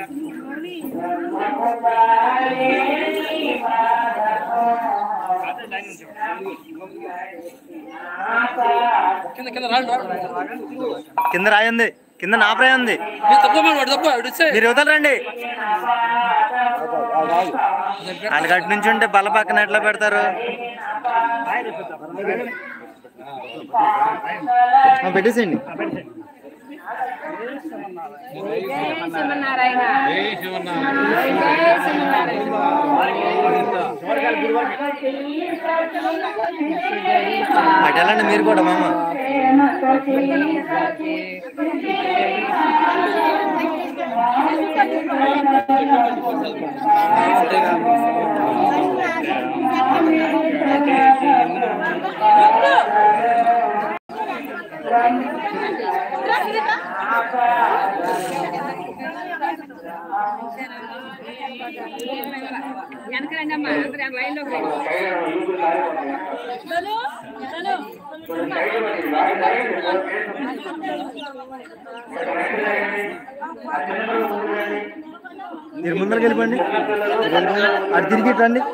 కింద కింద రాండి కింద రాయింది కింద నా ప్రాయం ఉంది మీరు తప్పమని వాడు తప్ప వాడు ఇచ్చే మీరు యువతలు రండి వాళ్ళు గట్టి నుంచి ఉంటే బల్ల పక్కన ఎట్లా పెడతారు ఆ, పెట్టేసేయండి శివనారాయణ అటు వెళ్ళండి మీరు కూడా మామ వెనకరండి అమ్మా అందరూ లైన్లోకి రండి మీరు ముందరికి వెళ్ళిపోండి ఇటు వెళ్ళిపోండి. అటు తిరిగి ఇటు రండి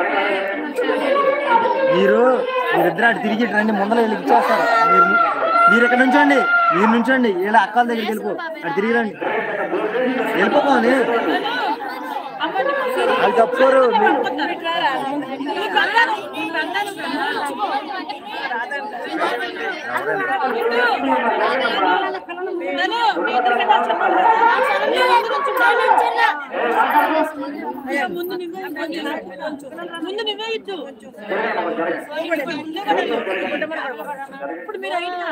మీరు మీరిద్దరు అటు తిరిగి ఇటు రండి ముందర వెళ్ళి ఇచ్చేస్తారు మీరు మీరు ఇక్కడ నుంచోండి మీరు నుంచోండి వీళ్ళ అక్కల దగ్గరికి వెళ్ళిపో అటు తిరిగి రండి వెళ్ళిపోతామని వాళ్ళు తప్పుకోరు మీరు- ముందు నువ్వే ముందు నువ్వే ఇచ్చు ఇప్పుడు మీరు అయినా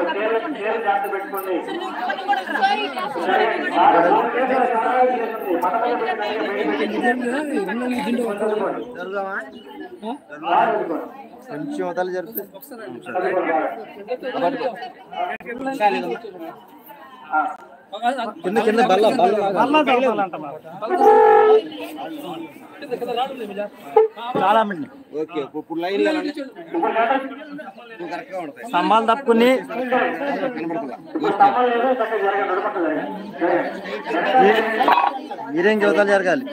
కొంచెం వదలు జరిపితే కింద కింద బల్ల బల్ల చాలా మంది ఓకే ఇప్పుడు లైన్ స్తంభాలు తప్పుకుని మీరేం యువతలు జరగాలి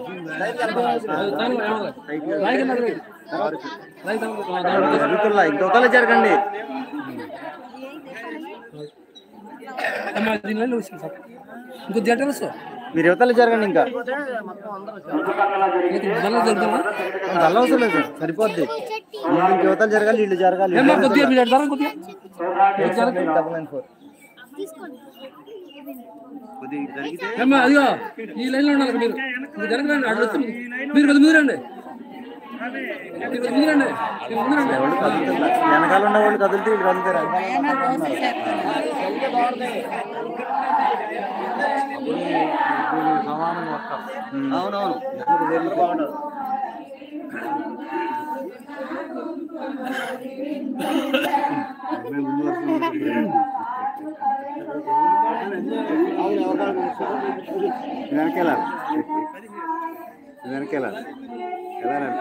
జరుగుతున్నా ఇంకొకరు జరగండి ఇంకో జంట వస్తా మీరు యువతలు జరగండి ఇంకా బల్ల జరుగుతుందా నల్ల అవసరం లేదు సరిపోద్ది వీళ్ళు ఇంక యువతలు జరగాలి వీళ్ళు జరగాలి ఏమ్మా కొద్దిగా మీరు ఎడతారా కొద్దిగా డబల్ నైన్ ఫోర్ ఏమ్మా అదిగో ఈ లైన్ లో ఉండాలి మీరు మీరు జరగరండి అటు వస్తుంది మీరు కొద్ది ముందు రండి మీరు కొద్ది ముందు రండి మీరు ముందు రండి వెనకాల ఉన్న వాళ్ళు కదులుతూ వీళ్ళు కదులుతారు అవునవును బాగుండదు వెనకెళ్ళాలి వెనకెళ్ళాలి వెళ్ళాలండి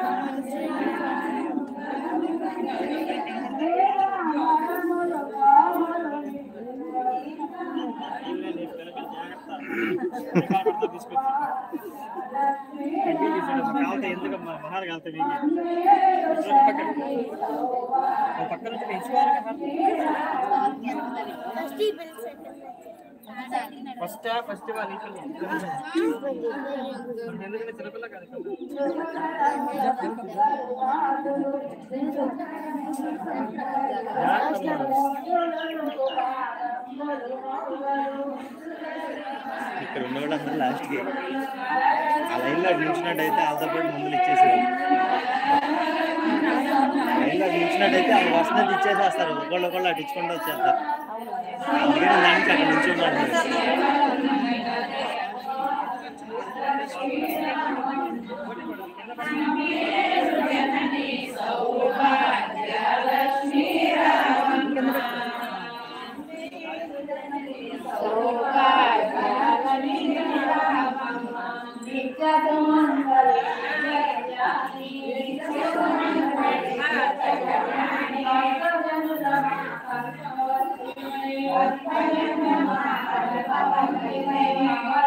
ఫస్ట్ ఫస్ట్ ఎందుకంటే చిన్నపిల్ల కాదు ఇక్కడ ఉన్న వాళ్ళు అందరూ లాస్ట్కి ఆ లైన్లో అటు నిలిచినట్టయితే వాళ్ళతో పాటు ముందులు ఇచ్చేసేది లైన్లో అటు నిలిచినట్టయితే వాళ్ళు వస్తున్నది ఇచ్చేసేస్తారు ఒకళ్ళు ఒకళ్ళు అటు ఇచ్చుకుంటూ వచ్చేస్తారు అందుకని దానికి అక్కడ నుంచి ఉండాలి Thank you.